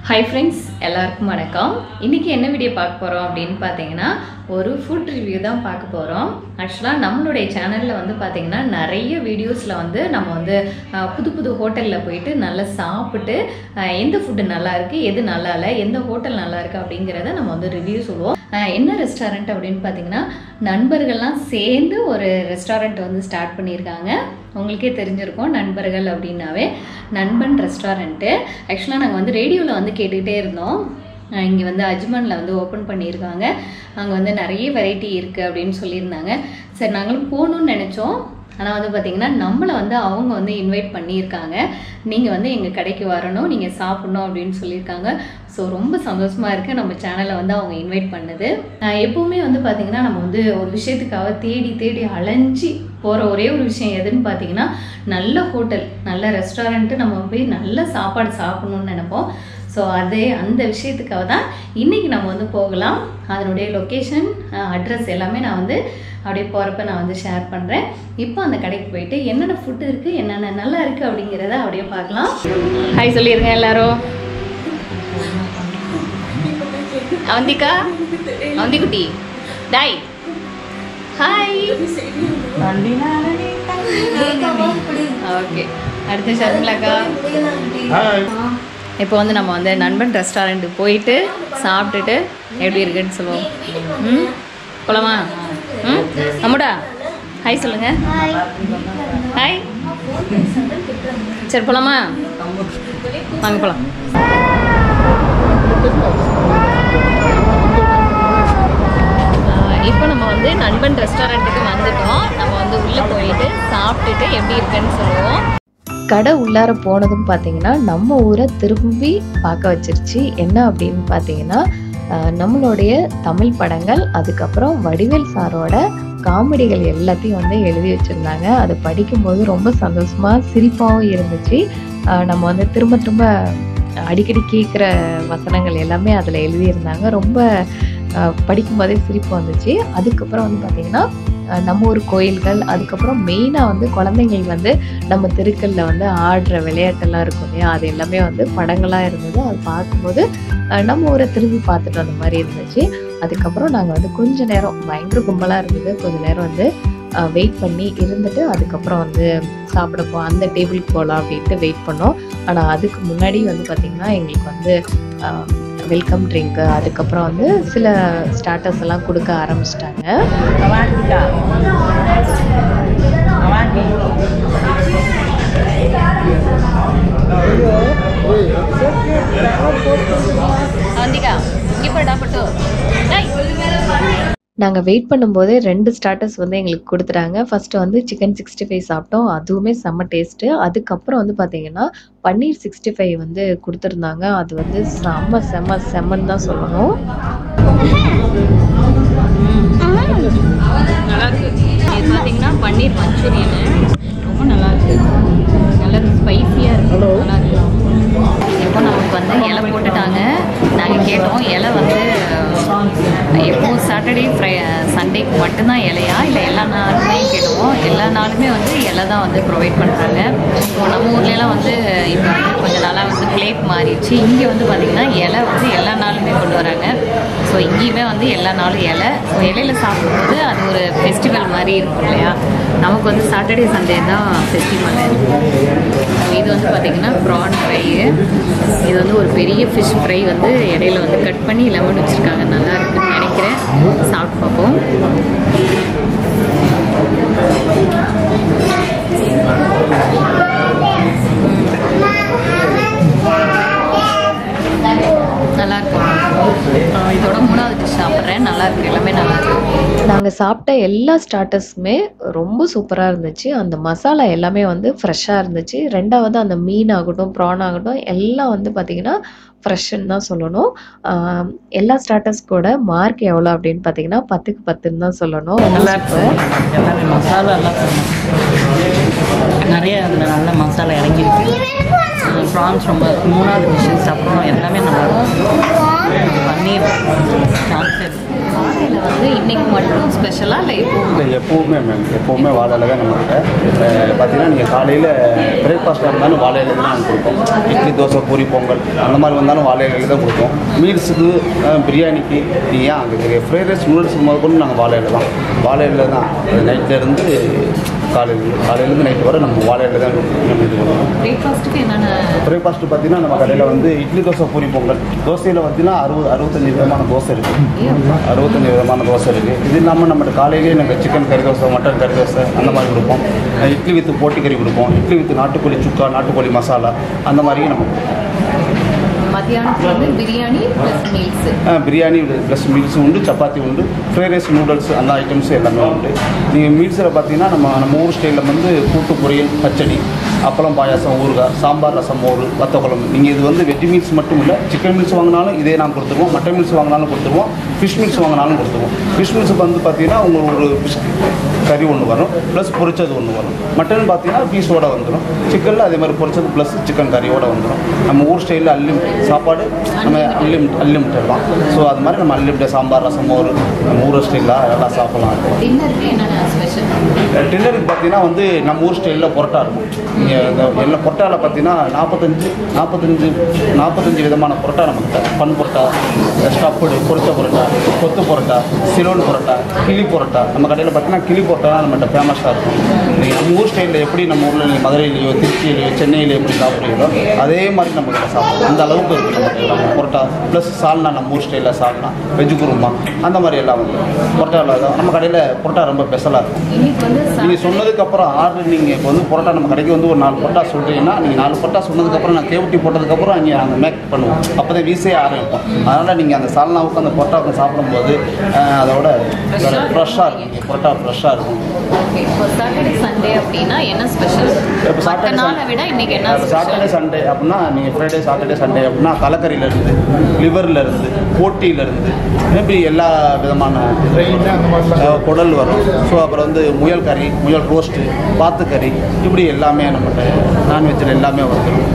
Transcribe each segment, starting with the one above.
Hi friends எல்லாருக்கும் வணக்கம் இன்றைக்கி என்ன வீடியோ பார்க்க போகிறோம் அப்படின்னு பார்த்தீங்கன்னா ஒரு ஃபுட் ரிவ்யூ தான் பார்க்க போகிறோம் ஆக்சுவலாக நம்மளுடைய சேனலில் வந்து பார்த்தீங்கன்னா நிறைய வீடியோஸில் வந்து நம்ம வந்து அஹ், புது புது ஹோட்டலில் போயிட்டு நல்லா சாப்பிட்டு அஹ், எந்த ஃபுட்டு நல்லா இருக்குது எது நல்லா இல்லை எந்த ஹோட்டல் நல்லா இருக்குது அப்படிங்கிறத நம்ம வந்து ரிவ்யூ சொல்லுவோம் அஹ், என்ன ரெஸ்டாரண்ட் அப்படின்னு பார்த்தீங்கன்னா நண்பர்கள்லாம் சேர்ந்து ஒரு ரெஸ்டாரண்ட் வந்து ஸ்டார்ட் பண்ணியிருக்காங்க உங்களுக்கே தெரிஞ்சிருக்கும் நண்பர்கள் அப்படின்னாவே நண்பன் ரெஸ்டாரண்ட்டு ஆக்சுவலாக நாங்கள் வந்து ரேடியோவில் வந்து கேட்டுக்கிட்டே இருந்தோம் இங்கே வந்து அஜ்மானில் வந்து ஓப்பன் பண்ணியிருக்காங்க அங்கே வந்து நிறைய வெரைட்டி இருக்குது அப்படின்னு சொல்லியிருந்தாங்க சரி நாங்களும் போகணுன்னு நினச்சோம் ஆனால் வந்து பார்த்திங்கன்னா நம்மளை வந்து அவங்க வந்து இன்வைட் பண்ணியிருக்காங்க நீங்கள் வந்து எங்கள் கடைக்கு வரணும் நீங்கள் சாப்பிட்ணும் அப்படின்னு சொல்லியிருக்காங்க ஸோ ரொம்ப சந்தோஷமாக இருக்குது நம்ம சேனலை வந்து அவங்க இன்வைட் பண்ணது அஹ் எப்பவுமே வந்து பார்த்திங்கன்னா நம்ம வந்து ஒரு விஷயத்துக்காக தேடி தேடி அலைஞ்சி போகிற ஒரே ஒரு விஷயம் எதுன்னு பார்த்தீங்கன்னா நல்ல ஹோட்டல் நல்ல ரெஸ்டாரண்ட்டு நம்ம போய் நல்ல சாப்பாடு சாப்பிடணும்னு நினைப்போம் ஸோ அதே அந்த விஷயத்துக்காக தான் இன்றைக்கி நம்ம வந்து போகலாம் அதனுடைய லொக்கேஷன் அட்ரஸ் எல்லாமே நான் வந்து அப்படியே போகிறப்ப நான் வந்து ஷேர் பண்ணுறேன் இப்போ அந்த கடைக்கு போயிட்டு என்னென்ன ஃபுட்டு இருக்குது என்னென்ன நல்லா இருக்குது அப்படிங்கிறத அப்படியே பார்க்கலாம் ஹாய் சொல்லிடுங்க எல்லாரும் அவந்திகா அவந்திக்குட்டி டாய் ஹாய் ஓகே அடுத்து ஷர்மிளாக்கா இப்போ வந்து நம்ம வந்து நண்பன் ரெஸ்டாரண்ட்டுக்கு போயிட்டு சாப்பிட்டுட்டு எப்படி இருக்குன்னு சொல்லுவோம் ம் போலாமா ம் அம்முடா ஹாய் சொல்லுங்க ஹாய் சரி போலாமா வாங்க போலாம் இப்போ நம்ம வந்து நண்பன் ரெஸ்டாரண்ட்டுக்கு வந்துட்டோம் நம்ம வந்து உள்ளே போயிட்டு சாப்பிட்டுட்டு எப்படி இருக்குன்னு சொல்லுவோம் கடை உள்ளார போனதும் பார்த்தீங்கன்னா நம்ம ஊரை திரும்பி பார்க்க வச்சிருச்சு என்ன அப்படின்னு பார்த்தீங்கன்னா அஹ், நம்மளுடைய தமிழ் படங்கள் அதுக்கப்புறம் வடிவேல் சாரோட காமெடிகள் எல்லாத்தையும் வந்து எழுதி வச்சுருந்தாங்க அது படிக்கும்போது ரொம்ப சந்தோஷமாக சிரிப்பாகவும் இருந்துச்சு அஹ், நம்ம வந்து திரும்ப திரும்ப அடிக்கடி கேட்குற வசனங்கள் எல்லாமே அதில் எழுதியிருந்தாங்க ரொம்ப அஹ், படிக்கும்போதே சிரிப்பு வந்துச்சு அதுக்கப்புறம் வந்து பார்த்திங்கன்னா அஹ், நம்ம ஊர் கோயில்கள் அதுக்கப்புறம் மெயினாக வந்து குழந்தைங்கள் வந்து நம்ம தெருக்கல்ல வந்து ஆடுற விளையாட்டெல்லாம் இருக்கும் இல்லையா அது எல்லாமே வந்து படங்களாக இருந்தது அது பார்க்கும்போது அஹ், நம்ம ஊரை திரும்பி பார்த்துட்டு வந்த மாதிரி இருந்துச்சு அதுக்கப்புறம் நாங்கள் வந்து கொஞ்ச நேரம் பயங்கர கும்பலாக இருந்தது கொஞ்ச நேரம் வந்து வெயிட் பண்ணி இருந்துட்டு அதுக்கப்புறம் வந்து சாப்பிட போ அந்த டேபிளுக்கு போகலாம் அப்படின்ட்டு வெயிட் பண்ணோம் ஆனால் அதுக்கு முன்னாடி வந்து பார்த்திங்கன்னா எங்களுக்கு வந்து வெல்கம் ட்ரிங்க்கு அதுக்கப்புறம் வந்து சில ஸ்டார்டர்ஸ் எல்லாம் கொடுக்க ஆரம்பிச்சிட்டாங்க அவந்திகா இங்கே போடா பட்டு டாய் நாங்கள் வெயிட் பண்ணும்போதே ரெண்டு ஸ்டார்டர்ஸ் வந்து எங்களுக்கு கொடுத்துட்டாங்க ஃபர்ஸ்ட் வந்து சிக்கன் சிக்ஸ்டி ஃபைவ் சாப்பிட்டோம் அதுவுமே செம்ம டேஸ்ட்டு அதுக்கப்புறம் வந்து பார்த்தீங்கன்னா பன்னீர் சிக்ஸ்டி ஃபைவ் வந்து கொடுத்துருந்தாங்க அது வந்து செம்ம செம்ம செம்மன்னு தான் சொல்லணும் நல்லா இருக்கு இது பார்த்தீங்கன்னா பன்னீர் மஞ்சூரியனு ரொம்ப நல்லா இருக்கு நல்லா ஸ்பைசியாக இருக்கு நல்லா இருக்கு இப்போ நமக்கு வந்து இலை போட்டுட்டாங்க நாங்கள் கேட்டோம் இலை வந்து எப்போ சாட்டர்டே ஃப்ரை சண்டேக்கு மட்டும்தான் இலையா இல்லை எல்லா நாளுமே கேட்டுவோம் எல்லா நாளுமே வந்து இலை தான் வந்து ப்ரொவைட் பண்ணுறாங்க இப்போ நம்ம ஊர்லலாம் வந்து இப்போ வந்து கொஞ்ச நாளாக வந்து பிளேட் மாறிடுச்சு இங்கே வந்து பார்த்திங்கன்னா இலை வந்து எல்லா நாளுமே கொண்டு வராங்க ஸோ இங்கேயுமே வந்து எல்லா நாளும் இலை ஸோ இலையில சாப்பிடும்போது அது ஒரு ஃபெஸ்டிவல் மாதிரி இருக்கும் இல்லையா நமக்கு வந்து சாட்டர்டே சண்டே தான் ஃபெஸ்டிவல் இது வந்து பார்த்திங்கன்னா ப்ரான் ஃப்ரை இது வந்து ஒரு பெரிய ஃபிஷ் ஃப்ரை வந்து இடையில வந்து கட் பண்ணி லெமன் வச்சுருக்காங்க நல்லா இருக்குன்னு நினைக்கிறேன் சாப்பிட்டு பார்ப்போம் நல்லா இருக்கும் ஆஹ் இதோட மூணாவது டிஷ் சாப்பிட்றேன் நல்லா இருக்கு எல்லாமே நல்லா இருக்கு நாங்கள் சாப்பிட்ட எல்லா ஸ்டார்டர்ஸுமே ரொம்ப சூப்பராக இருந்துச்சு அந்த மசாலா எல்லாமே வந்து ஃப்ரெஷ்ஷாக இருந்துச்சு ரெண்டாவது அந்த மீன் ஆகட்டும் ப்ரான் ஆகட்டும் எல்லாம் வந்து பார்த்திங்கன்னா ஃப்ரெஷ்ஷுன்னு தான் சொல்லணும் ஆஹ் எல்லா ஸ்டார்டர்ஸ் கூட மார்க் எவ்வளோ அப்படின்னு பார்த்தீங்கன்னா பத்துக்கு பத்துன்னு தான் சொல்லணும் ரொம்ப நல்லா super. இருக்கு எல்லாமே மசாலா எல்லாம் நிறைய அதில் நல்ல மசாலா இறங்கியிருக்கு ப்ரான்ஸ் ரொம்ப மூணாவது டிஷ்ஷஸ் அப்புறம் எல்லாமே நல்லா இருக்கும் பன்னீர் சான்ஸ் வாழையில வந்து இன்னைக்கு மட்டும் ஸ்பெஷலா இல்லை எப்பவும் இல்லை எப்போவுமே மேம் எப்போவுமே வாழையில தான் நம்மகிட்ட இப்போ பார்த்தீங்கன்னா நீங்கள் காலையில் பிரேக்ஃபாஸ்ட்டாக இருந்தாலும் வாழையில தான் நாங்கள் கொடுப்போம் இட்லி தோசை பூரி பொங்கல் அந்த மாதிரி வந்தாலும் வாழையில தான் கொடுப்போம் மீல்ஸுக்கு பிரியாணிக்கு நீங்கள் ஏன் அங்கே ஃப்ரைட் ரைஸ் நூடுல்ஸ் முதற்கொண்டு நாங்கள் வாழையில தான் வாழையில தான் நைட்லேருந்து காலையில் காலையிலேருந்து நைட்டு வரை நம்ம வாழையில தான் நம்ம இது பண்ணுவோம் பிரேக்ஃபாஸ்ட்டுக்கு என்னென்ன பிரேக்ஃபாஸ்ட்டு பார்த்தீங்கன்னா நம்ம கடையில் வந்து இட்லி தோசை பூரி பொங்கல் தோசையில் பார்த்தீங்கன்னா அறுபது அறுபத்தஞ்சு விதமான தோசை இருக்குது அறுபத்தஞ்சு விதமான தோசை இருக்குது இது இல்லாமல் நம்ம காலையிலேயே நாங்கள் சிக்கன் கறி தோசை மட்டன் கறி தோசை அந்த மாதிரி கொடுப்போம் அஹ் இட்லி வித்து போட்டி கறி கொடுப்போம் இட்லி வித்து நாட்டுக்கோழி சுக்கா நாட்டுக்கோழி மசாலா அந்த மாதிரியும் நம்ம கொடுப்போம் மத்தியானத்துக்கு வந்து பிரியாணி ப்ளஸ் மீல்ஸு அஹ் பிரியாணி ப்ளஸ் மீல்ஸ் உண்டு சப்பாத்தி உண்டு ஃப்ரைட் ரைஸ் நூடுல்ஸ் அந்த ஐட்டம்ஸ் எல்லாமே உண்டு நீங்கள் மீல்ஸில் பார்த்தீங்கன்னா நம்ம நம்ம ஊர் ஸ்டைலில் வந்து கூட்டு பொரியல் பச்சடி அப்பளம் பாயாசம் ஊறுகாய் சாம்பார் ரசம் மோர் வத்த குழம்பு நீங்கள் இது வந்து வெஜ் மீல்ஸ் மட்டும் இல்லை சிக்கன் மீல்ஸ் வாங்கினாலும் இதே நான் கொடுத்துருவோம் மட்டன் மீல்ஸ் வாங்கினாலும் கொடுத்துருவோம் ஃபிஷ் மீல்ஸ் வாங்கினாலும் கொடுத்துருவோம் ஃபிஷ் மீல்ஸ் வந்து பார்த்தீங்கன்னா உங்களுக்கு ஒரு fish கறி ஒன்று வரும் ப்ளஸ் பொரிச்சது ஒன்று வரும் மட்டன் பார்த்தீங்கன்னா பீஸோட வந்துடும் சிக்கனில் அதே மாதிரி பொரிச்சது ப்ளஸ் சிக்கன் கறியோட வந்துடும் நம்ம ஊர் ஸ்டைலில் அன்லிமிட் சாப்பாடு நம்ம அன்லிமிட் அன்லிமிட்டட் தான் ஸோ அது மாதிரி நம்ம அன்லிமிட்டட் சாம்பார் ரசம் மோர் நம்ம ஊர் ஸ்டைலில் எல்லாம் சாப்பிடலாம் இருக்கும் டின்னருக்கு என்னென்ன ஸ்பெஷல் டின்னருக்கு பார்த்தீங்கன்னா வந்து நம்ம ஊர் ஸ்டைலில் பொரோட்டா இருக்கும் நீங்கள் இந்த எல்லா பொரோட்டாவில் பார்த்தீங்கன்னா நாற்பத்தஞ்சு நாற்பத்தஞ்சு நாற்பத்தஞ்சு விதமான பொரோட்டா நம்மகிட்ட பன் பொரோட்டா ஸ்டஃப்டு பொரிச்ச பொரோட்டா கொத்து பொரோட்டா சிலோன் பொரோட்டா கிளி பொரோட்டா நம்ம கடையில் பார்த்தீங்கன்னா கிளி பொரோட்டா நம்மகிட்ட ஃபேமஸாக இருக்கும் நீங்கள் நம்ம ஊர் ஸ்டைலில் எப்படி நம்ம ஊரில் நீங்கள் மதுரையிலையோ திருச்சியிலையோ சென்னையிலையோ எப்படி சாப்பிட்றீங்களோ அதே மாதிரி நம்ம கிட்ட சாப்பிடுவோம் அந்த அளவுக்கு இருக்குது நம்ம நம்ம பொரோட்டா ப்ளஸ் சால்னா நம்ம ஊர் ஸ்டைலில் சால்னா வெஜ் குருமா அந்த மாதிரி எல்லாம் வந்து பொரோட்டாவில் தான் நம்ம கடையில் பொரோட்டா ரொம்ப ஸ்பெஷலாக இருக்கும் இன்னைக்கு வந்து நீங்கள் சொன்னதுக்கப்புறம் ஆர்டர் நீங்கள் இப்போ வந்து பரோட்டா நம்ம கடைக்கு வந்து ஒரு நாலு பரோட்டா சொல்கிறீங்கன்னா நீங்கள் நாலு பரோட்டா சொன்னதுக்கப்புறம் நான் கேவட்டி போட்டதுக்கப்புறம் அங்கே நாங்கள் மேக் பண்ணுவோம் அப்போ தான் வீசே ஆரம்பிப்போம் அதனால் நீங்கள் அந்த சால்னாவுக்கு அந்த பரோட்டாவுக்கு சாப்பிடும்போது அஹ், அதோட ஃப்ரெஷ்ஷாக இருக்கும் பரோட்டா ஃப்ரெஷ்ஷாக இருக்கும் ஓகே இப்போ சாட்டர்டே சண்டே அப்படின்னா என்ன ஸ்பெஷல் இப்போ மற்ற சாட்டர்டே நாளை விட இன்னைக்கு என்ன சாட்டர்டே ஸ்பெஷல் சண்டே அப்படின்னா நீங்கள் ஃப்ரைடே சாட்டர்டே சண்டே அப்படின்னா தலைக்கறியில இருந்து லிவர்ல இருந்து போட்டியில இருந்து இப்படி எல்லா விதமான அஹ், குடல் வரும் ஸோ அப்புறம் வந்து முயல் கறி முயல் ரோஸ்ட்டு பாத்து கறி இப்படி எல்லாமே நம்மகிட்ட நான்வெஜ்ஜில் எல்லாமே வந்துடும்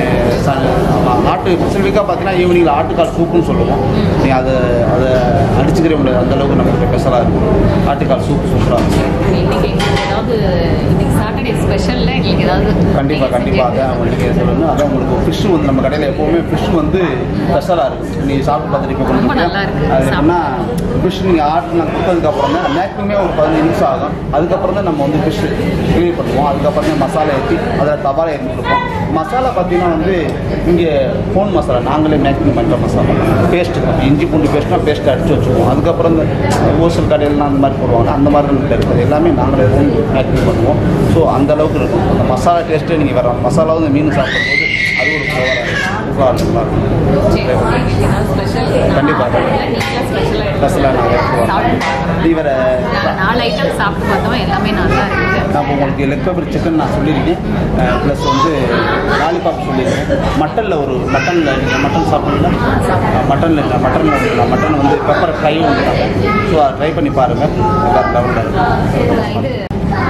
நீங்கள் ஆட்டு ஸ்பெசிஃபிக்காக பார்த்தீங்கன்னா ஈவினிங்கில் ஆட்டுக்கால் சூப்புன்னு சொல்லுவோம் நீங்கள் அதை அதை அடிச்சுக்கிற முடியாது அந்த அளவுக்கு நமக்கு ஸ்பெஷலாக இருக்கும் ஆட்டுக்கால் சூப் சூப்பராக இருக்கும் இன்னைக்கு எங்களுக்கு ஏதாவது இன்னைக்கு சாட்டர்டே ஸ்பெஷல்ல எங்களுக்கு ஏதாவது கண்டிப்பாக கண்டிப்பாக அதான் உங்களுக்கு சொல்லணும் அதான் உங்களுக்கு ஃபிஷ் வந்து நம்ம கடையில் எப்போவுமே ஃபிஷ் வந்து ஸ்பெஷலாக இருக்கும் நீங்கள் சாப்பிட்டு பார்த்துருப்பீங்க ரொம்ப நல்லா இருக்கு. அது எப்படின்னா ஃபிஷ் நீங்கள் ஆர்டர் நான் கொடுத்ததுக்கப்புறம் தான் மேக்ஸிமே ஒரு பதினஞ்சு நிமிஷம் ஆகும் அதுக்கப்புறம் தான் நம்ம வந்து ஃபிஷ் க்ளீன் பண்ணுவோம் அதுக்கப்புறம் தான் மசாலா ஏற்றி அதில் தவாலை ஏற்றி கொடுப்போம் மசாலா பார்த்தீங்கன்னா வந்து இங்கே ஃபோன் மசாலா நாங்களே மேக்கிங் பண்ணுற மசாலா பேஸ்ட்டு இஞ்சி பூண்டு பேஸ்ட்னா பேஸ்ட்டு அடிச்சு வச்சுக்குவோம் அதுக்கப்புறம் இந்த ஹோல்சேல் கடையிலலாம் அந்த மாதிரி போடுவாங்க அந்த மாதிரி நம்மகிட்ட இருக்குது எல்லாமே நாங்களே ஹோம் மேக்கிங் பண்ணுவோம் ஸோ அந்த அளவுக்கு இருக்கும் அந்த மசாலா டேஸ்ட்டே நீங்கள் வர மசாலா வந்து மீன் சாப்பிடும்போது அது ஒரு ஃப்ளவராக இருக்கும் சூப்பராக இருக்கும் நல்லா இருக்கும் ஸ்பெஷல் கண்டிப்பாக. ஸ்பெஷலாக நாங்கள் சாப்பிட்டு இவரை நாலு ஐட்டம் சாப்பிட்டு பார்த்தோம் எல்லாமே நல்லா இருக்குது நான் உங்களுக்கு லெக் பெப்பர் சிக்கன் நான் சொல்லியிருக்கேன் ப்ளஸ் வந்து லாலிபாப் சொல்லியிருக்கேன் மட்டனில் ஒரு மட்டனில் நீங்கள் மட்டன் சாப்பிட்றீங்களா மட்டனில் இல்லை மட்டனில் இல்லை மட்டன் வந்து பெப்பர் ஃப்ரை உண்டு ஸோ அதை ட்ரை பண்ணி பாருங்கள் வேறு லெவலில் இருக்கும் இது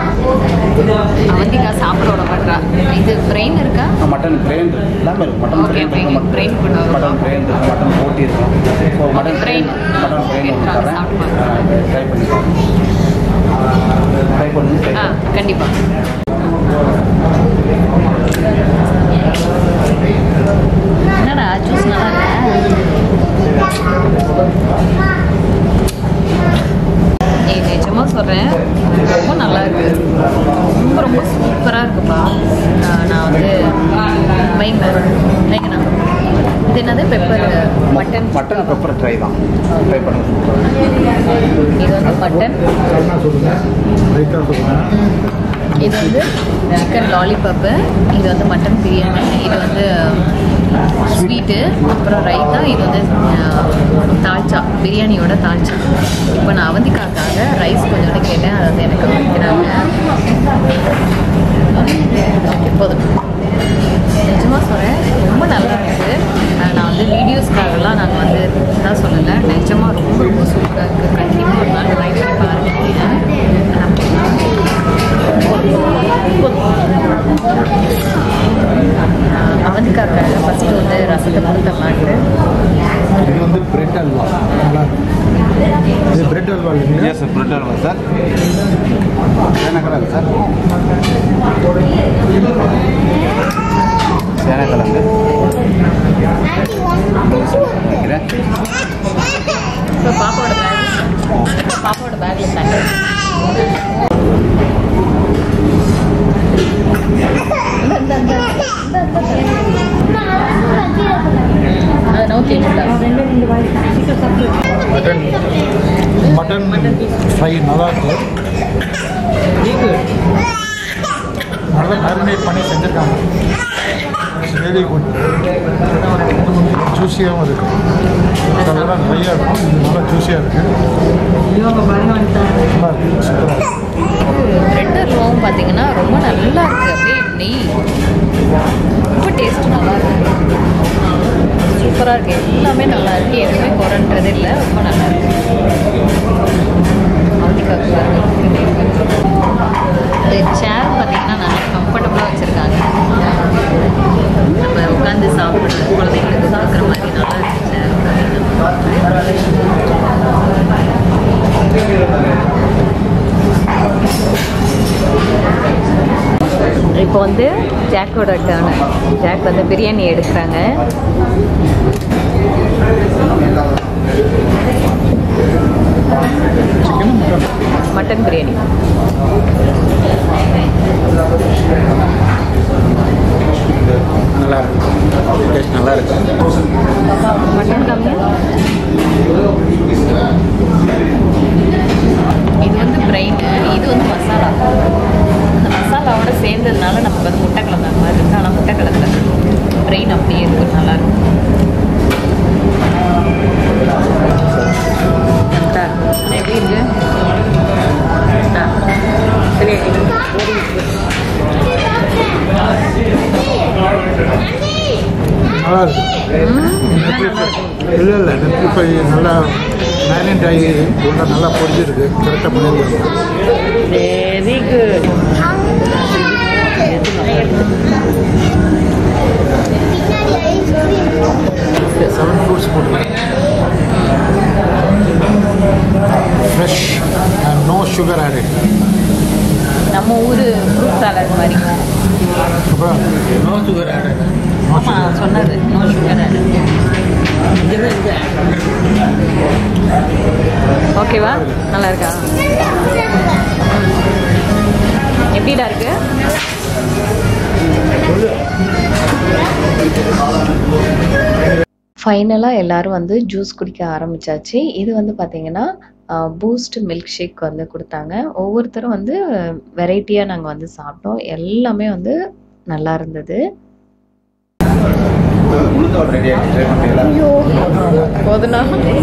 அவந்திகா சாப்பிட விட மாட்டா இது பிரெயின் இருக்கா மட்டன் பிரெயின் இருக்கு எல்லாமே இருக்கு மட்டன் Okay, பிரெயின் இருக்கு brain- brain கூட வரும். மட்டன் பிரெயின் இருக்கு மட்டன் போட்டி இருக்கும் so mutton brain. Brain mutton brain Okay, ஒன்று அதை தரேன் சாப்பிட்டு ட்ரை பண்ணி ட்ரை பண்ணி try ஆ பண்ணி கண்டிப்பா என்னடா ஜூஸ் நல்லா இருக்கா ஏய் நிஜமா சொல்கிறேன் ரொம்ப நல்லா இருக்கு ரொம்ப ரொம்ப சூப்பராக இருக்குப்பா ஆஹ் நான் வந்து வைங்க வைங்கண்ணா இது என்னது pepper mutton mutton pepper dry தான் ட்ரை பண்ணுங்க இது வந்து மட்டன் இது வந்து சிக்கன் லாலிபப்பு இது வந்து மட்டன் பிரியாணி இது வந்து ஸ்வீட்டு அப்புறம் ரைத்தா இது வந்து அஹ், தால்ச்சா பிரியாணியோட தால்ச்சா இப்போ நான் அவந்திக்காக்காக ரைஸ் கொஞ்சோண்டு கேட்டேன் அதை வந்து எனக்கு வைக்கிறாங்க ஓகே போதும் நிஜமாக சொல்கிறேன் ரொம்ப நல்லா இருக்குது அஹ், நான் வந்து வீடியோஸ்க்காகலாம் நாங்கள் வந்து தான் சொல்லலை நிஜமாக ரொம்ப ரொம்ப சூப்பராக இருக்குது கண்டிப்பாக ஒரு நாள் ட்ரை பண்ணி பாருங்கள் அவந்திக்காக்காக ஃபஸ்ட்டு வந்து ரசத்தை கொடுத்த மாட்டு இது வந்து பிரெட் அல்வா நல்லா இருக்கும் பிரெட் அல்வா இல்லைங்களா yes sir bread halwa sir சேனக்கிழங்கு சார் சேனக்கிழங்கு வைக்கிறேன் இப்போ பாப்பாவோட பேக் பாப்பாவோட பேக்கில் தண்ணி அதை நோக்கி மட்டன் மட்டன் ஃப்ரை நல்லா இருக்கு நல்லா மேரினேட் பண்ணி செஞ்சுருக்காங்க வெரி குட் ஜூஸியாகவும் இருக்கு அதெல்லாம் நிறையா இருக்கும் இது நல்லா ஜூஸியாக இருக்கு நல்லா இருக்கு சூப்பராக இருக்கு பிரெட் அல்வாவும் பார்த்தீங்கன்னா ரொம்ப நல்லா இருக்கு அப்படியே நெய் ரொம்ப டேஸ்ட் நல்லா இருக்கு சூப்பராக இருக்கு எல்லாமே நல்லா இருக்கு எதுவுமே குறைன்றது இல்லை ரொம்ப நல்லா இருக்கு அவதிக்காக பாருங்க இந்த சேர் பார்த்தீங்கன்னா நல்லா கம்ஃபர்டபுளாக வச்சுருக்காங்க நம்ம உட்காந்து சாப்பிட்றது குழந்தைங்களுக்கு பார்க்குற மாதிரி நல்லா இருக்கு சேர் இப்போ வந்து ஜாக்கோட டர்னு ஜாக் வந்து பிரியாணி எடுக்கிறாங்க சிக்கன் மட்டன் மட்டன் பிரியாணி நல்லா இருக்கு டேஸ்ட் நல்லா இருக்கு மட்டன் கம்மியா இது வந்து பிரெயின் இது வந்து மசாலா அந்த மசாலாவோட சேர்ந்ததுனால நமக்கு வந்து முட்டை கிழங்கு மாதிரி இருக்கு ஆனால் முட்டை கிழங்கு பிரெயின் அப்படியே இருக்கு நல்லா இருக்கும் கரெக்டா இருக்கு. ஆனா எப்படி இருக்கு ஆ. நல்லா இருக்கு இல்லை இல்லை நெத்தி ஃப்ரை நல்லா மேரினேட் ஆகி உள்ள நல்லா பொரிஞ்சிருக்கு கரெக்டாக பண்ணியிருக்காங்க வெரி குட் செவன் ஃப்ரூட்ஸ் போட்டுருக்கேன் fresh and no sugar added நம்ம ஊர் ஃப்ரூட் சாலட் மாதிரி அப்புறம் நோ சுகர் ஆடட் நோ ஆமா சுகர் சொன்னது நோ சுகர் ஓகேவா நல்லா இருக்கா எப்படிடா இருக்கு ஃபைனலாக எல்லாரும் வந்து ஜூஸ் குடிக்க ஆரம்பிச்சாச்சு இது வந்து பார்த்தீங்கன்னா பூஸ்ட் மில்க் ஷேக் வந்து கொடுத்தாங்க ஒவ்வொருத்தரும் வந்து வெரைட்டியாக நாங்கள் வந்து சாப்பிட்டோம் எல்லாமே வந்து நல்லா இருந்தது உளுந்தோட ரெடி ஆகிட்டு ட்ரை பண்ணுறீங்களா போதுனா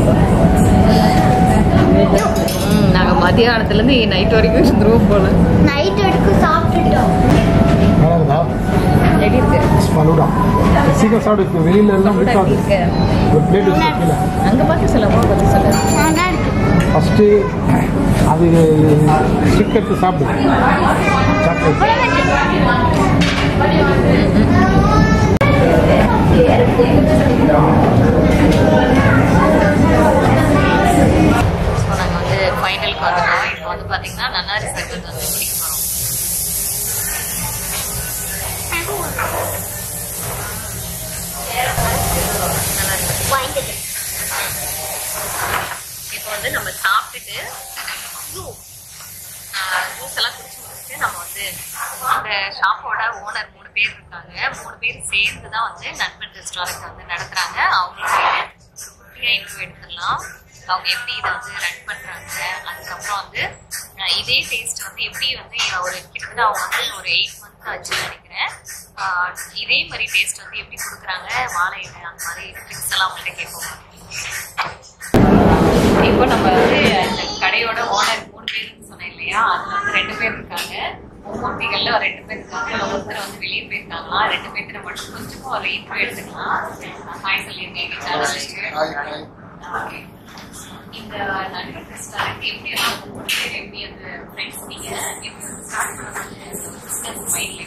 நாங்கள் மதியானத்துலேருந்து நைட் வரைக்கும் இருந்துருவோம் போல நைட் வரைக்கும் சாப்பிட்டுட்டோம் நல்லா எப்படி இருக்கு ஃபலூடா சீக்கிரம் சாப்பிடு வெளியில எல்லாம் எப்படி விற்காது இருக்கு ஒரு பிளேட் வச்சுருக்கீங்களா அங்கே பார்த்து சொல்லவா பற்றி சொல்லு நல்லா இருக்கு ஃபஸ்ட்டு அது ஸ்டிக் எடுத்து சாப்பிடு சாப்பிட்டு ஸோ நாங்கள் வந்து ஃபைனலுக்கு வந்துட்டோம் இப்போ வந்து பார்த்தீங்கன்னா நன்னாரி சர்பத் வந்து குடிக்க போகிறோம் வாங்கிட்டு இப்போ வந்து நம்ம சாப்பிட்டுட்டு ஜூஸ் எல்லாம் குடிச்சு முடிச்சுட்டு நம்ம வந்து அந்த ஷாப்போட ஓனர் மூணு பேர் இருக்காங்க மூணு பேர் சேர்ந்து தான் வந்து நண்பன் ரெஸ்டாரண்ட் வந்து நடத்துறாங்க அவங்களுக்கு ஒரு குட்டியாக இன்டர்வியூ எடுத்துடலாம் அவங்க எப்படி இதை வந்து ரன் பண்றாங்க அதுக்கப்புறம் வந்து அஹ், இதே டேஸ்ட் வந்து எப்படி வந்து ஒரு கிட்டத்தட்ட அவங்க வந்து ஒரு எயிட் மந்த் ஆச்சுன்னு நினைக்கிறேன் அஹ், இதே மாதிரி டேஸ்ட் வந்து எப்படி கொடுக்குறாங்க வாழை இலை அந்த மாதிரி ட்ரிக்ஸ் எல்லாம் அவங்கள்ட்ட கேட்போம் இப்போ நம்ம வந்து அந்த கடையோட ஓனர் மூணு பேர் சொன்னேன் இல்லையா அதுல வந்து ரெண்டு பேர் இருக்காங்க மூர்த்திகள்ல ஒரு ரெண்டு பேர் இருக்காங்க ஒருத்தர் வந்து வெளியே போயிருக்காங்களா ரெண்டு பேர்த்துல மட்டும் கொஞ்சமா ஒரு இன்ட்ரோ எடுத்துக்கலாம் ஹாய் சொல்லியிருங்க எங்க சேனலுக்கு ஓகே இந்த நண்பர் ரெஸ்டாரண்ட் எப்படி எல்லாம் வந்து மூணு பேர் எப்படி அந்த ஃப்ரெண்ட்ஸ் நீங்க எப்படி ஸ்டார்ட் பண்ணாங்க பிசினஸ் மைண்ட்ல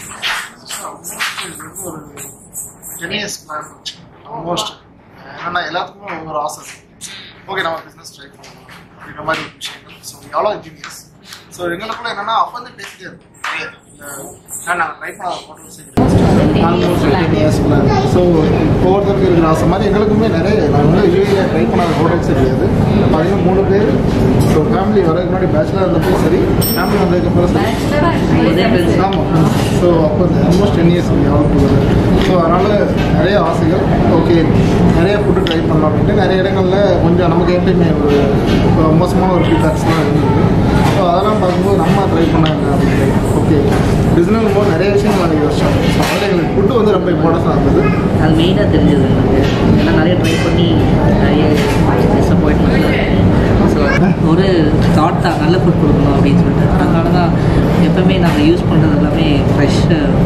ஒரு டென் இயர்ஸ் பிளான் ஆல்மோஸ்ட் என்னன்னா எல்லாத்துக்கும் ஒரு ஆசை ஓகே நம்ம பிஸ்னஸ் ட்ரை பண்ணலாம் அப்படின்ற மாதிரி ஒரு விஷயங்கள் ஸோ எவ்வளோ இன்ஜினியர்ஸ் ஸோ எங்களுக்குள்ள என்னன்னா அப்போ வந்து பேசிட்டே இருக்கும் நிறைய இந்த நாங்கள் ட்ரை பண்ணாத ஹோட்டல்ஸ் ஆல்மோஸ்ட் டென் இயர்ஸ்க்குள்ள ஸோ ஒவ்வொருத்தருக்கு இருக்கிற ஆசை மாதிரி எங்களுக்குமே நிறைய நாங்கள் வந்து யூஏ ட்ரை பண்ணாத ஹோட்டல்ஸ் கிடையாது பார்த்தீங்கன்னா மூணு பேர் ஸோ ஃபேமிலி வரதுக்கு முன்னாடி பேச்சுலர் இருந்தப்போ சரி ஃபேமிலி வந்ததுக்கு அப்புறம் சரி ஆமாம் ஸோ அப்போ almost ten years develop so அதனால் நிறைய ஆசைகள் ஓகே நிறைய ஃபுட்டு ட்ரை பண்ணலாம் அப்படின்ட்டு நிறைய இடங்களில் கொஞ்சம் நமக்கு எப்பயுமே ஒரு ஒரு மோசமான ஒரு ஃபீட்பேக்ஸ்லாம் இருந்தது ஸோ அதெல்லாம் பார்க்கும்போது நம்ம ட்ரை பண்ணாங்க அப்படின்ட்டு ஓகே பிஸ்னஸ் போது நிறைய விஷயங்கள் நாங்கள் யோசிச்சோம் ஸோ அதில் எங்களுக்கு ஃபுட்டு வந்து ரொம்ப இம்பார்ட்டன்ஸாக இருந்தது அது மெயினாக தெரிஞ்சது எனக்கு ஏன்னா நிறைய ட்ரை பண்ணி நிறைய டிசப்பாயின்மெண்ட் ஸோ ஒரு தாட் தான் நல்ல ஃபுட் கொடுக்கணும் அப்படின்னு சொல்லிட்டு அதனால தான் எப்பவுமே நாங்கள் யூஸ் பண்ணுறது எல்லாமே ஃப்ரெஷ்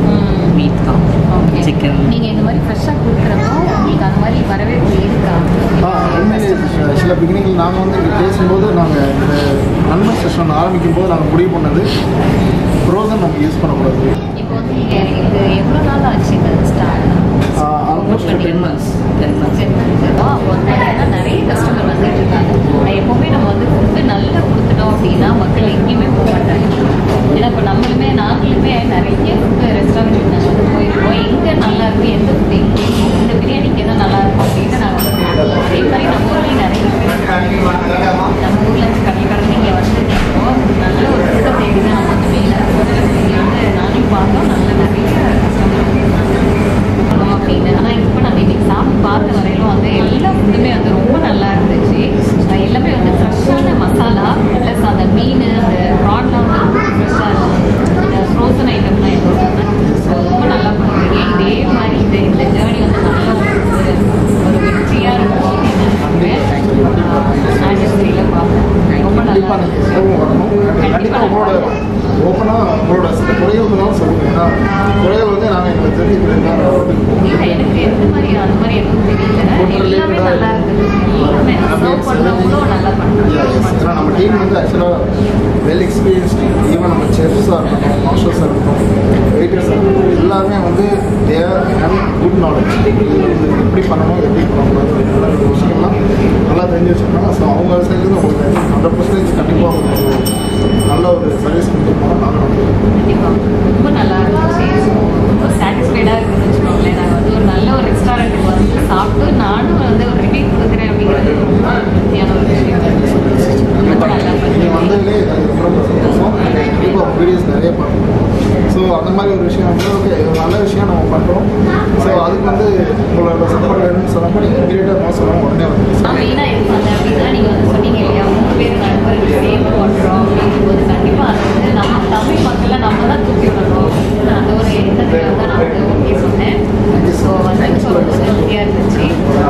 மீட் தான் சிக்கன் நீங்க இந்த மாதிரி ஃப்ரெஷ்ஷாக கொடுக்குறப்போ உங்களுக்கு அந்த மாதிரி வரவேற்பு இருக்கா ஆ உண்மையிலே சில பிகினிங்கில் நாங்கள் வந்து இங்கே பேசும்போது நாங்கள் இந்த நண்பர் செஷன் ஆரம்பிக்கும் போது நாங்கள் முடிவு பண்ணது ஃப்ரோசன் நம்ம யூஸ் பண்ணக்கூடாது இப்போ வந்து நீங்க இது எவ்வளோ நாள் ஆச்சு இந்த start almost ten months ten months அப்போ வந்து பார்த்தீங்கன்னா நிறைய கஸ்டமர் வந்துட்டு இருக்காங்க நான் எப்பவுமே நம்ம வந்து ஃபுட்டு நல்லா கொடுத்துட்டோம் அப்படின்னா மக்கள் எங்கேயுமே போக மாட்டாங்க ஏன்னா இப்போ நம்மளுமே நாங்களுமே நிறைய ஃபுட்டு ரெஸ்டாரண்ட்டுக்கு நாங்கள் வந்து போயிருக்கோம் எங்கே நல்லா இருக்கும் எந்த ஃபுட்டு எங்கே இந்த பிரியாணி இங்கே தான் நல்லா இருக்கும் அப்படின்னு நாங்கள் வந்து போயிருக்கோம். அதே மாதிரி நம்ம ஊர்லேயும் நிறைய பேர் இருக்காங்க. நம்ம ஊரில் இருந்து கடல் கடந்து இங்கே வந்து நிற்கிறோம் நல்ல ஒரு ஃபுட்டை தேடி தான் நம்ம வந்து மெயினாக இங்கே வந்து நானும் பார்த்தோம் நல்ல நிறைய கஸ்டமர் பண்ணணும் அப்படின்னு ஆனால் இப்போ நாங்கள் இன்னைக்கு சாப்பிட்டு பார்த்த வரையிலும் வந்து எல்லா ஃபுட்டுமே வந்து ரொம்ப நல்லா இருந்துச்சு அஹ் எல்லாமே வந்து ஃப்ரெஷ்ஷான மசாலா ப்ளஸ் அந்த மீன் அந்த ப்ரான்லாம் வந்து ஃப்ரெஷ்ஷாக இருக்கும் இந்த ஃப்ரோசன் ஐட்டம்லாம் இப்போ ஸோ ரொம்ப நல்லா பண்ணுறீங்க இதே மாதிரி இந்த இந்த ஜேர்னி வந்து நல்ல ஒரு ஒரு வெற்றியாக இருக்கும் அப்படின்னு ஆண்டஸ்ட்ரியில் பார்ப்பேன் ரொம்ப நல்லா கண்டிப்பாக நீங்கள் சேவம் வரணும் கண்டிப்பாக உங்களோட ஓப்பனாக உங்களோட சில குறைகள்லாம் சொல்லுங்கள் ஏன்னா குறைகள் வந்து நாங்கள் எங்களுக்கு தெரிஞ்சுக்கிறேன் இல்லை எனக்கு எந்த மாதிரி அந்த மாதிரி எதுவும் தெரியல எல்லாமே நல்லா இருக்குது எல்லாமே சர்வ் பண்ணவங்களும் நல்லா ஏன்னா பண்ணுறாங்க நம்ம டீம் வந்து ஆக்சுவலாக வெல் எக்ஸ்பீரியன்ஸ் டீம் ஈவன் நம்ம செஃப்ஸாக இருக்கட்டும் மாஸ்டர்ஸாக இருக்கட்டும் வெயிட்டர்ஸாக இருக்கட்டும் எல்லாருமே வந்து தேர் ஹேவ் குட் நாலேஜ் எப்படி பண்ணணும் எப்படி பண்ணக்கூடாது எல்லா விஷயம்லாம் நல்லா தெரிஞ்சு வச்சுருக்காங்க ஸோ அவங்க சைட்லேருந்து உங்களுக்கு ஹண்ட்ரட் பர்சன்டேஜ் கண்டிப்பாக உங்களுக்கு நல்ல ஒரு சர்வீஸ் கொடுத்துருப்போம் நாங்கள் நினைக்கிறேன் கண்டிப்பாக ரொம்ப நல்லா இருந்துச்சு ஸோ ரொம்ப சாட்டிஸ்ஃபைடாக இருக்குன்னு வச்சுக்கோங்களேன் நாங்கள் வந்து ஒரு நல்ல ஒரு ரெஸ்டாரண்ட்டுக்கு வந்து சாப்பிட்டு நானும் வந்து ஒரு ரிவ்யூ கொடுக்குறேன் அப்படிங்கிறது ரொம்ப திருப்தியான ஒரு விஷயம் ரொம்ப நல்லா நீங்கள் பண்ணுறீங்க வந்ததுலேயே எனக்கு ரொம்ப சந்தோஷம் கண்டிப்பாக வீடியோஸ் நிறைய பண்ணுறோம் ஸோ அந்த மாதிரி ஒரு விஷயம் வந்து ஓகே ஒரு நல்ல விஷயம் நம்ம பண்ணுறோம் ஸோ அதுக்கு வந்து உங்களோட சப்போர்ட் வேணும்னு சொன்னப்போ நீங்கள் இமீடியட்டாக நான் சொல்லணும் உடனே வந்து நான் மெயினாக இது பண்ணேன் அப்படின்னா நீங்கள் வந்து சொன்னீங்க இல்லையா மூணு பேர் நண்பர்கள் சேர்ந்து பண்ணுறோம் அப்படிங்கும்போது கண்டிப்பாக அது வந்து நம்ம தமிழ் மக்களை நம்ம தான் தூக்கி விடணும் அந்த ஒரு எண்ணத்தில் வந்து நான் வந்து ஓகே சொன்னேன் ஸோ வந்து ரொம்ப திருப்தியாக இருந்துச்சு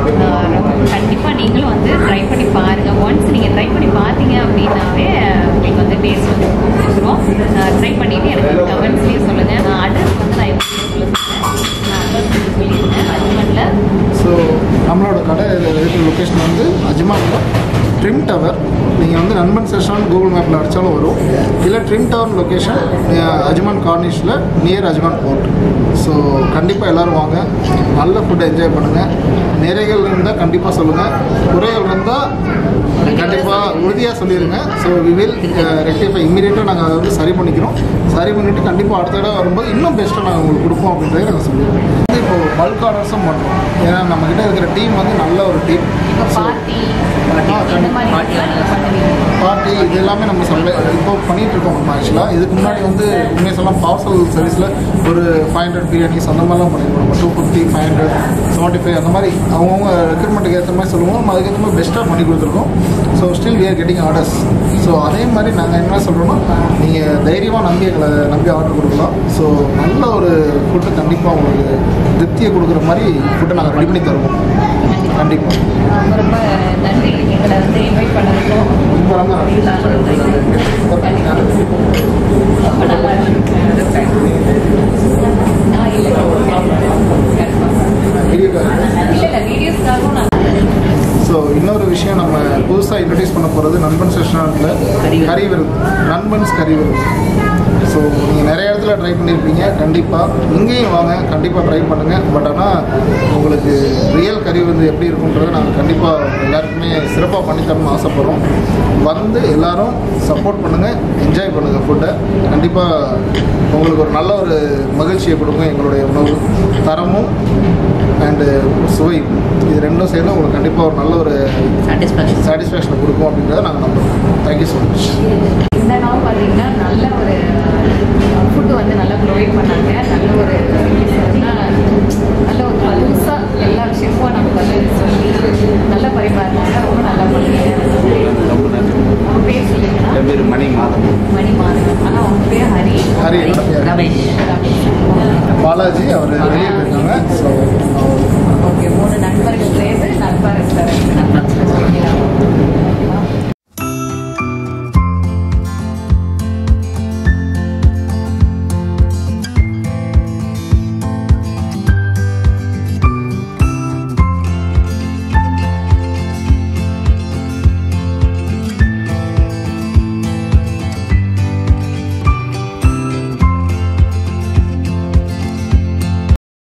கண்டிப்பாக நீங்களும் வந்து ட்ரை பண்ணி பாருங்கள் ஒன்ஸ் நீங்கள் ட்ரை பண்ணி பார்த்தீங்க அப்படின்னாவே உங்களுக்கு வந்து டேஸ்ட் வந்து பிடிச்சிரும் ட்ரை பண்ணிவிட்டு எனக்கு கமெண்ட்ஸ்லேயே சொல்லுங்கள் நான் அட்ரஸ் வந்து நான் எப்படி சொல்ல சொன்னேன் நான் அட்ரஸ் வந்து சொல்லியிருந்தேன் அஜ்மனில் ஸோ நம்மளோட கடை இருக்கிற லொக்கேஷன் வந்து அஜ்மானில் ட்ரிம் டவர் நீங்கள் வந்து நண்பன் செஷன் கூகுள் மேப்பில் அடித்தாலும் வரும் இல்லை ட்ரிம் டவர் லொக்கேஷன் அஜ்மான் கார்னிஷில் நியர் அஜ்மான் போர்ட் ஸோ கண்டிப்பாக எல்லோரும் வாங்க நல்ல ஃபுட்டை என்ஜாய் பண்ணுங்கள் நிறைகள் இருந்தால் கண்டிப்பாக சொல்லுங்கள் குறைகள் இருந்தால் கண்டிப்பாக உறுதியாக சொல்லிடுங்க ஸோ வி வில் ரெக்டிஃபை இம்மீடியட்டாக நாங்கள் அதை வந்து சரி பண்ணிக்கிறோம் சரி பண்ணிவிட்டு கண்டிப்பாக அடுத்த தடவை வரும்போது இன்னும் பெஸ்ட்டாக நாங்கள் உங்களுக்கு கொடுப்போம் அப்படின்றத நாங்கள் சொல்லிடுவோம் வந்து இப்போ பல்க் ஆர்டர்ஸும் பண்ணுறோம் ஏன்னா நம்மக்கிட்ட இருக்கிற டீம் வந்து நல்ல ஒரு டீம் இப்போ பார்ட்டி ஆ, இந்த மாதிரி இதெல்லாம் நீங்கள் பண்ணுவீங்க பார்ட்டி இது எல்லாமே நம்ம சப்ளை இப்போ பண்ணிட்டு இருக்கோம் நம்ம ஆக்சுவலாக இதுக்கு முன்னாடி வந்து உண்மையை சொல்லலாம் பார்சல் சர்வீஸில் ஒரு ஃபைவ் ஹண்ட்ரட் பிரியாணிஸ் அந்த மாதிரிலாம் பண்ணியிருக்கோம் நம்ம two fifty five hundred seventy five அந்த மாதிரி அவங்கவுங்க ரெக்ரூட்மெண்ட்டுக்கு ஏற்ற மாதிரி சொல்லுவோம் நம்ம அதுக்கேற்ற மாதிரி பெஸ்ட்டாக பண்ணி கொடுத்துருக்கோம் so still we are getting orders so அதே மாதிரி நாங்கள் என்ன சொல்கிறோன்னா நீங்கள் தைரியமாக நம்பி எங்களை நம்பி ஆர்டர் கொடுக்கலாம் ஸோ நல்ல ஒரு ஃபுட்டு கண்டிப்பாக உங்களுக்கு திருப்தியை கொடுக்குற மாதிரி ஃபுட்டை நாங்கள் ரெடி பண்ணி தருவோம் கண்டிப்பாக ரொம்ப ரொம்ப நன்றி எங்களை வந்து இன்வைட் பண்ணதுக்கும் ரொம்ப ரொம்ப நன்றி. ரொம்ப நல்லா இருக்கு ஆ, இல்லை வீடியோ கால் இல்லை இல்லை வீடியோஸ்க்காகவும் நான் ஸோ இன்னொரு விஷயம் நம்ம புதுசாக இன்ட்ரடியூஸ் பண்ண போகிறது நண்பன்ஸ் ரெஸ்டாரண்ட்டில் கறி விருந்து நண்பன்ஸ் கறி விருந்து ஸோ நீங்கள் நிறைய இடத்துல ட்ரை பண்ணியிருப்பீங்க கண்டிப்பாக இங்கேயும் வாங்க கண்டிப்பாக ட்ரை பண்ணுங்கள் பட் ஆனால் உங்களுக்கு ரியல் கறி கறி வந்து எப்படி இருக்குன்றதை நாங்கள் கண்டிப்பாக எல்லாருக்குமே சிறப்பாக பண்ணித்தரணும்னு ஆசைப்பட்றோம் வந்து எல்லாரும் சப்போர்ட் பண்ணுங்கள் என்ஜாய் பண்ணுங்கள் ஃபுட்டை கண்டிப்பாக உங்களுக்கு ஒரு நல்ல ஒரு மகிழ்ச்சியை கொடுக்கும் எங்களுடைய உணவு தரமும் அண்டு சுவை இது ரெண்டும் சேர்ந்து உங்களுக்கு கண்டிப்பாக ஒரு நல்ல ஒரு சாட்டிஸ்ஃபேக்ஷன் சாட்டிஸ்ஃபேக்ஷனை கொடுக்கும் அப்படின்றத நாங்கள் நம்புறோம் தேங்க்யூ ஸோ மச் இந்த நாள் பார்த்தீங்கன்னா நல்ல ஒரு ஃபுட்டு வந்து நல்லா ப்ரொவைட் பண்ணாங்க நல்ல ஒரு எப்படி சொல்றதுன்னா, நல்ல ஒரு